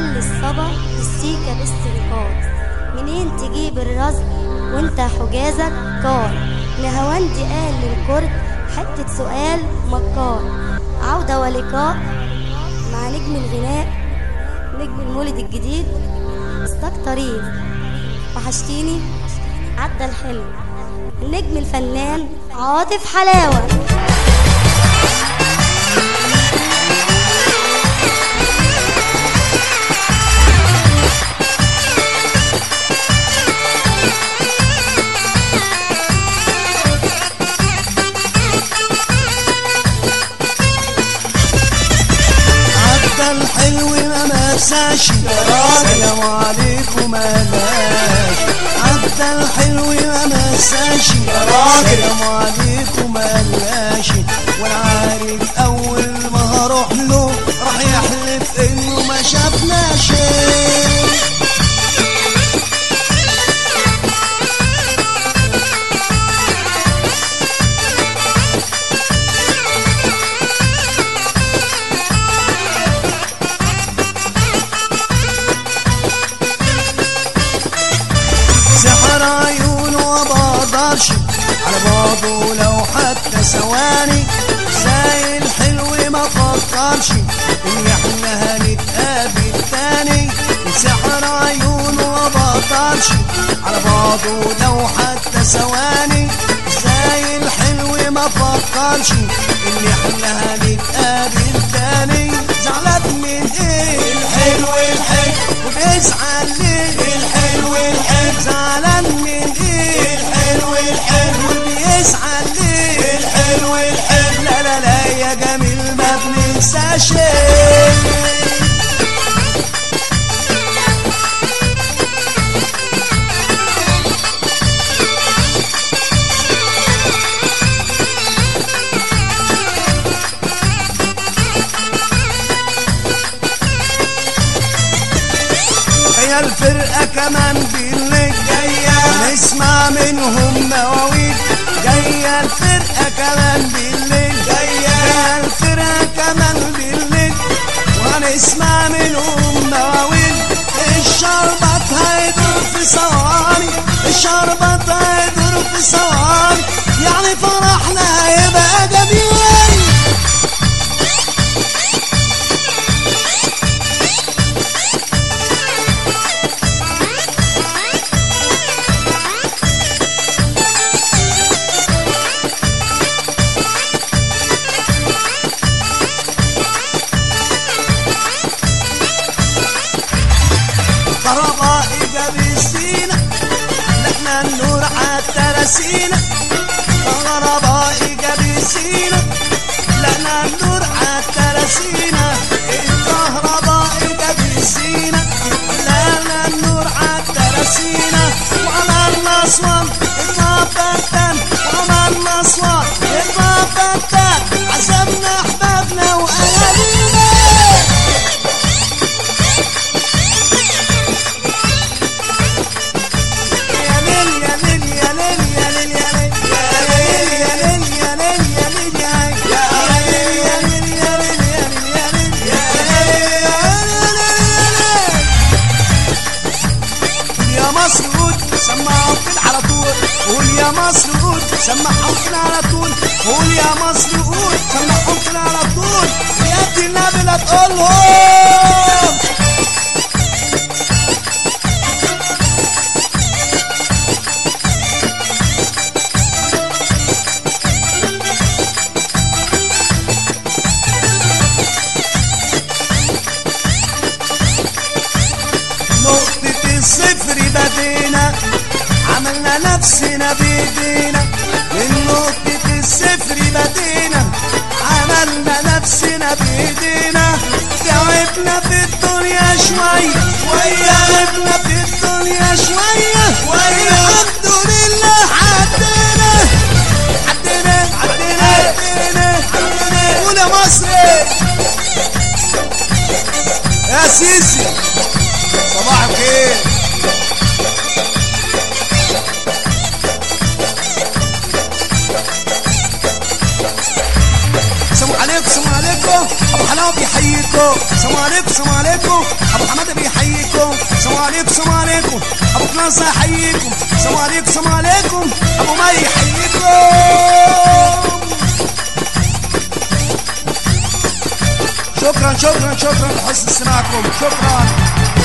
قال للصبا السيكة باستنقاذ منين تجيب الرزق وانت حجازك قال نهواندي قال للكرد حتة سؤال مكار عودة ولقاء مع نجم الغناء نجم المولد الجديد استاك طريق وحشتيني عدى الحلم النجم الفنان عاطف حلاوه عدى الحلو ما مساش سلام عليكم ملاش عدى الحلو ما مساش سلام عليكم ملاش وانا عارف اول ما هروح له راح يحلف انه ما شافناش سحر عيونه ما بقدرش على بعضه لو حتى ثواني زي الحلو ما فكرش ان احنا هنتقابل تاني سحر عيونه ما بقدرش على بعضه لو حتى ثواني زي الحلو ما فكرش ان احنا هنتقابل تاني زعلان من ايه الحلو الحلو وبيزعل ليه الحلو الحلو زعلان من ايه الحلو الحلو وبيزعل ليه الحلو الحلو لا لا لا يا جميل ما بننساش هي الفرقة كمان بالليل جاية نسمع منهم مواويل جاية الفرقة كمان بالليل جاية الفرقة كمان بالليل وهنسمع منهم مواويل الشربط هيدور في ثواني الشربط هيدور في ثواني يعني فرحنا هيبقى جميل كهرباء جاب السينا لحنا النور حتى رسينا كهرباء جاب السينا لحنا النور حتى رسينا الكهرباء جاب السينا لحنا النور حتى رسينا وعلى الاسوان المفتن وعلى الاسوان المفتن عزمنا احبابنا واهالينا يا ليل يا ليل يا ليل يا ليل يا ليل يا ليل يا ليل يا ليل يا ليل يا ليل يا ليل يا ليل يا ليل يا مصر قول سمعوا كده على طول قول يا مصر قول سمعوا كده على طول قول يا مصر قول سمعوا كده على طول يا ابن النبي لا تقولهم نقطة الصفر بدينا عملنا نفسنا بايدينا من نقطة الصفر بدينا عملنا نفسنا بايدينا تعبنا في الدنيا شوية تعبنا في الدنيا شوية والحمد لله عدينا عدينا عدينا عدينا عدينا قول يا مصري يا سيسي صباح الخير السلام عليكم السلام عليكم ابو حلاوه بيحييكم السلام عليكم السلام عليكم ابو حماده عليكم سلام عليكم ابو كلاس يحييكم سلام عليكم سلام عليكم ابو مي يحييكم شكرا شكرا شكرا لحسن استماعكم شكرا